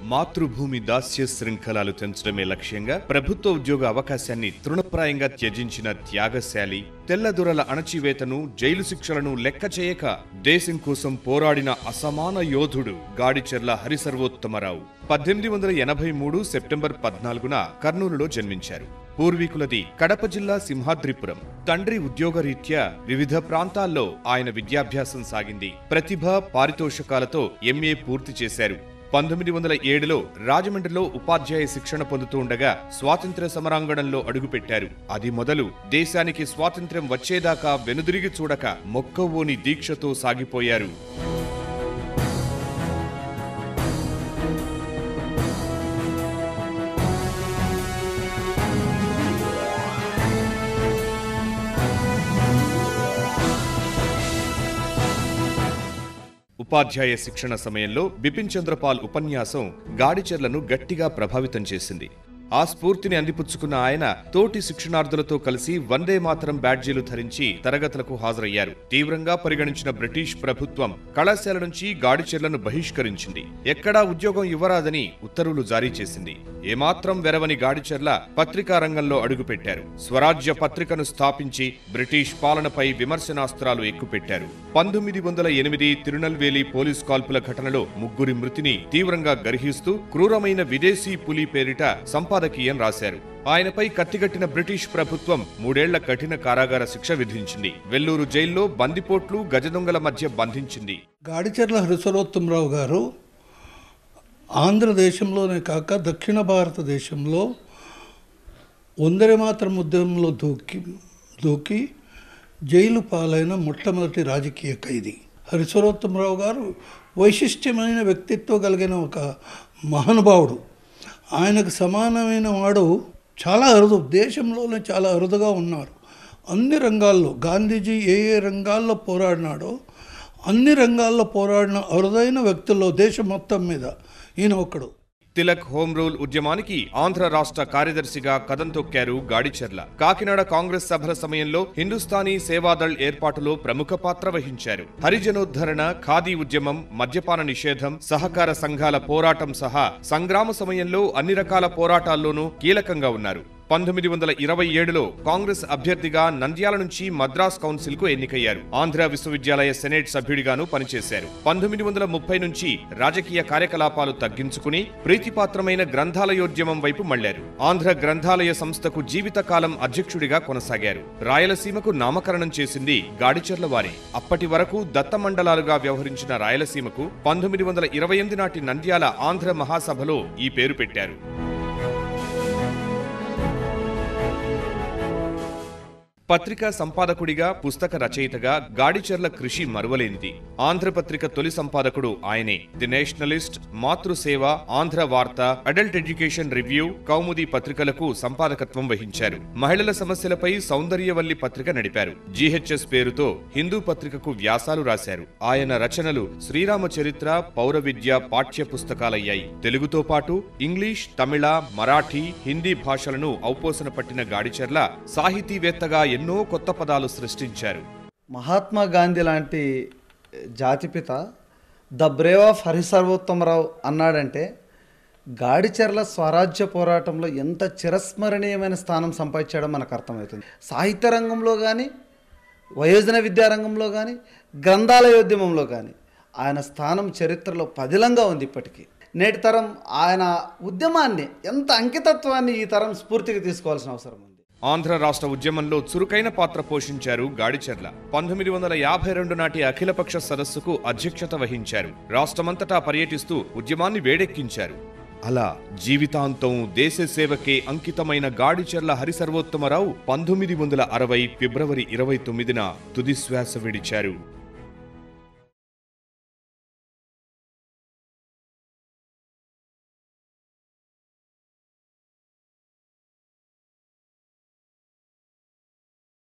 మాతృభూమి దాస్య శృంఖలాలు తెంచడమే లక్ష్యంగా ప్రభుత్వ ఉద్యోగ అవకాశాన్ని తృణప్రాయంగా త్యజించిన త్యాగశాలి తెల్లదొరల అణచివేతను జైలు శిక్షలను లెక్క చేయక దేశం కోసం పోరాడిన అసమాన యోధుడు గాడిచెర్ల హరిసర్వోత్తమరావు పద్దెనిమిది వందల ఎనభై మూడు సెప్టెంబర్ పద్నాలుగున కర్నూలులో జన్మించారు పూర్వీకులది కడప జిల్లా సింహాద్రిపురం తండ్రి ఉద్యోగరీత్యా వివిధ ప్రాంతాల్లో ఆయన విద్యాభ్యాసం సాగింది ప్రతిభ పారితోషకాలతో ఎంఏ పూర్తి చేశారు పంతొమ్మిది వందల ఏడులో రాజమండ్రిలో ఉపాధ్యాయ శిక్షణ పొందుతూ ఉండగా స్వాతంత్ర్య సమరాంగణంలో అడుగుపెట్టారు అది మొదలు దేశానికి స్వాతంత్ర్యం వచ్చేదాకా వెనుదిరిగి చూడక మొక్కవోని దీక్షతో సాగిపోయారు ఉపాధ్యాయ శిక్షణ సమయంలో బిపిన్ చంద్రపాల్ ఉపన్యాసం గాడిచెర్లను గట్టిగా ప్రభావితం చేసింది ఆ స్ఫూర్తిని అందిపుచ్చుకున్న ఆయన తోటి శిక్షణార్థులతో కలిసి వందే మాతరం బ్యాడ్జీలు ధరించి తరగతులకు హాజరయ్యారు తీవ్రంగా పరిగణించిన బ్రిటిష్ ప్రభుత్వం కళాశాల నుంచి గాడిచెర్లను బహిష్కరించింది ఎక్కడా ఉద్యోగం ఇవ్వరాదని ఉత్తర్వులు జారీ చేసింది ఏమాత్రం వెరవని గాడిచెర్ల పత్రికా రంగంలో అడుగుపెట్టారు స్వరాజ్య పత్రికను స్థాపించి బ్రిటిష్ పాలనపై విమర్శనాస్త్రాలు ఎక్కుపెట్టారు పంతొమ్మిది వందల ఎనిమిది తిరునల్వేలి పోలీస్ కాల్పుల ఘటనలో ముగ్గురి మృతిని తీవ్రంగా గర్హిస్తూ క్రూరమైన విదేశీ పులి పేరిట సంపాదకీయం రాశారు ఆయనపై కత్తిగట్టిన బ్రిటిష్ ప్రభుత్వం మూడేళ్ల కఠిన కారాగార శిక్ష విధించింది వెల్లూరు జైల్లో బందిపోట్లు గజదొంగల మధ్య బంధించింది గాడిచెర్ల హరిసరోత్తమరావు గారు ఆంధ్రదేశంలోనే కాక దక్షిణ భారతదేశంలో వందరి మాత్రం ఉద్యమంలో దూకి దూకి జైలు పాలైన మొట్టమొదటి రాజకీయ ఖైదీ హరిసరోత్తమరావు గారు వైశిష్ట్యమైన వ్యక్తిత్వం కలిగిన ఒక మహానుభావుడు ఆయనకు సమానమైన వాడు చాలా అరుదు దేశంలోనే చాలా అరుదుగా ఉన్నారు అన్ని రంగాల్లో గాంధీజీ ఏ ఏ రంగాల్లో పోరాడినాడో అన్ని రంగాల్లో పోరాడిన అరుదైన వ్యక్తుల్లో దేశం మొత్తం మీద ఈయన ఒక్కడు తిలక్ హోమ్ రూల్ ఉద్యమానికి ఆంధ్ర రాష్ట్ర కార్యదర్శిగా కదం తొక్కారు గాడిచెర్ల కాకినాడ కాంగ్రెస్ సభల సమయంలో హిందుస్థానీ సేవాదళ్ ఏర్పాటులో ప్రముఖ పాత్ర వహించారు హరిజనోద్ధరణ ఖాదీ ఉద్యమం మద్యపాన నిషేధం సహకార సంఘాల పోరాటం సహా సంగ్రామ సమయంలో అన్ని రకాల పోరాటాల్లోనూ కీలకంగా ఉన్నారు పంతొమ్మిది వందల ఇరవై ఏడులో కాంగ్రెస్ అభ్యర్థిగా నంద్యాల నుంచి మద్రాస్ కౌన్సిల్ కు ఎన్నికయ్యారు ఆంధ్ర విశ్వవిద్యాలయ సెనేట్ సభ్యుడిగాను పనిచేశారు పంతొమ్మిది వందల ముప్పై నుంచి రాజకీయ కార్యకలాపాలు తగ్గించుకుని ప్రీతిపాత్రమైన గ్రంథాలయోద్యమం వైపు మళ్లారు ఆంధ్ర గ్రంథాలయ సంస్థకు జీవితకాలం అధ్యక్షుడిగా కొనసాగారు రాయలసీమకు నామకరణం చేసింది గాడిచెర్ల వారి అప్పటి వరకు దత్త మండలాలుగా వ్యవహరించిన రాయలసీమకు పంతొమ్మిది వందల ఇరవై ఎనిమిది నాటి నంద్యాల ఆంధ్ర మహాసభలో ఈ పేరు పెట్టారు పత్రికా సంపాదకుడిగా పుస్తక రచయితగా గాడిచెర్ల కృషి మరువలేనిది ఆంధ్రపత్రిక తొలి సంపాదకుడు ఆయనే the Nationalist Matruseva Andhra Vartha adult education review Kaumudi పత్రికలకు సంపాదకత్వం వహించారు మహిళల సమస్యలపై సౌందర్యవల్లి పత్రిక నడిపారు జీహెచ్ఎస్ పేరుతో హిందూ పత్రికకు వ్యాసాలు రాశారు ఆయన రచనలు శ్రీరామ చరిత్ర పౌర విద్య పాఠ్య పుస్తకాలయ్యాయి తెలుగుతో పాటు ఇంగ్లీష్ తమిళ మరాఠీ హిందీ భాషలను ఔపోసన పట్టిన గాడిచెర్ల సాహితీవేత్తగా ఎన్నో కొత్త పదాలు సృష్టించారు మహాత్మా గాంధీ లాంటి జాతిపిత ద బ్రేవ్ ఆఫ్ హరిసర్వోత్తమరావు అన్నాడంటే గాడిచెర్ల స్వరాజ్య పోరాటంలో ఎంత చిరస్మరణీయమైన స్థానం సంపాదించాడో మనకు అర్థమవుతుంది సాహిత్య రంగంలో కానీ వయోజన విద్యారంగంలో కానీ గ్రంథాలయోద్యమంలో కానీ ఆయన స్థానం చరిత్రలో పదిలంగా ఉంది ఇప్పటికీ నేటి తరం ఆయన ఉద్యమాన్ని ఎంత అంకితత్వాన్ని ఈ తరం స్ఫూర్తికి తీసుకోవాల్సిన అవసరం ఉంది ఆంధ్ర రాష్ట్ర ఉద్యమంలో చురుకైన పాత్ర పోషించారు గాడిచెర్ల పంతొమ్మిది వందల యాభై రెండు నాటి అఖిలపక్ష సదస్సుకు అధ్యక్షత వహించారు రాష్ట్రమంతటా పర్యటిస్తూ ఉద్యమాన్ని వేడెక్కించారు అలా జీవితాంతం దేశ సేవకే అంకితమైన గాడిచెర్ల హరిసర్వోత్తమరావు పంతొమ్మిది వందల అరవై ఫిబ్రవరి ఇరవై తొమ్మిదిన తుదిశ్వాస విడిచారు